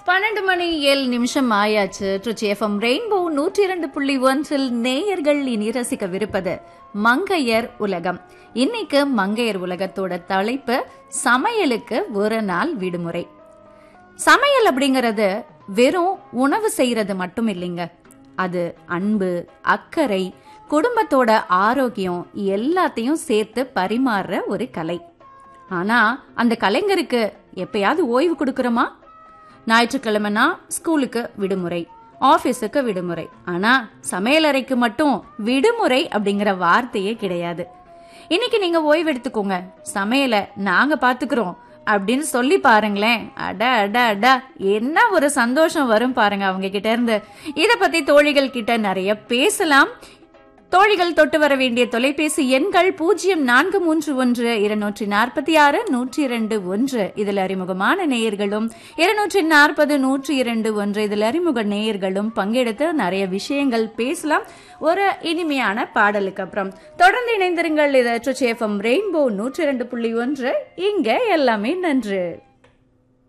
பன்னெண்டு மணி ஏழு நிமிஷம் ஆயாச்சு ட்ரிச்சி எஃப்எம் ரெயின்போ நூற்றி இரண்டு புள்ளி ஒன்றில் நேயர்கள் இனி ரசிக்கவிருப்பது மங்கையர் உலகம் இன்னைக்கு மங்கையர் உலகத்தோட தலைப்பு சமையலுக்கு ஒரு நாள் விடுமுறை சமையல் அப்படிங்கறது வெறும் உணவு செய்யறது மட்டும் இல்லைங்க அது அன்பு அக்கறை குடும்பத்தோட ஆரோக்கியம் எல்லாத்தையும் சேர்த்து பரிமாறுற ஒரு கலை ஆனா அந்த கலைஞருக்கு எப்பயாவது ஓய்வு கொடுக்கறோமா ஞாயிற்றுக்கிழமைனா ஸ்கூலுக்கு விடுமுறை ஆபீஸுக்கு விடுமுறை ஆனா சமையலறைக்கு மட்டும் விடுமுறை அப்படிங்கிற வார்த்தையே கிடையாது இன்னைக்கு நீங்க ஓய்வு எடுத்துக்கோங்க சமையல நாங்க பாத்துக்கிறோம் அப்படின்னு சொல்லி பாருங்களேன் அட அட அட என்ன ஒரு சந்தோஷம் வரும் பாருங்க அவங்க கிட்ட இருந்து இத பத்தி தோழிகள் கிட்ட நிறைய பேசலாம் தோழிகள் தொட்டு வர வேண்டிய தொலைபேசி எண்கள் பூஜ்ஜியம் நான்கு மூன்று ஒன்று இருநூற்றி நாற்பத்தி ஆறு நூற்றி இரண்டு ஒன்று இதில் அறிமுகமான நேயர்களும் இருநூற்றி நாற்பது நூற்றி இரண்டு ஒன்று இதில் அறிமுக நேயர்களும் பங்கெடுத்து நிறைய விஷயங்கள் பேசலாம் ஒரு இனிமையான பாடலுக்கு அப்புறம் தொடர்ந்து இணைந்திருங்கள் இது எஃப்எம் ரெயின்போ நூற்றி இரண்டு புள்ளி ஒன்று இங்க எல்லாமே நன்று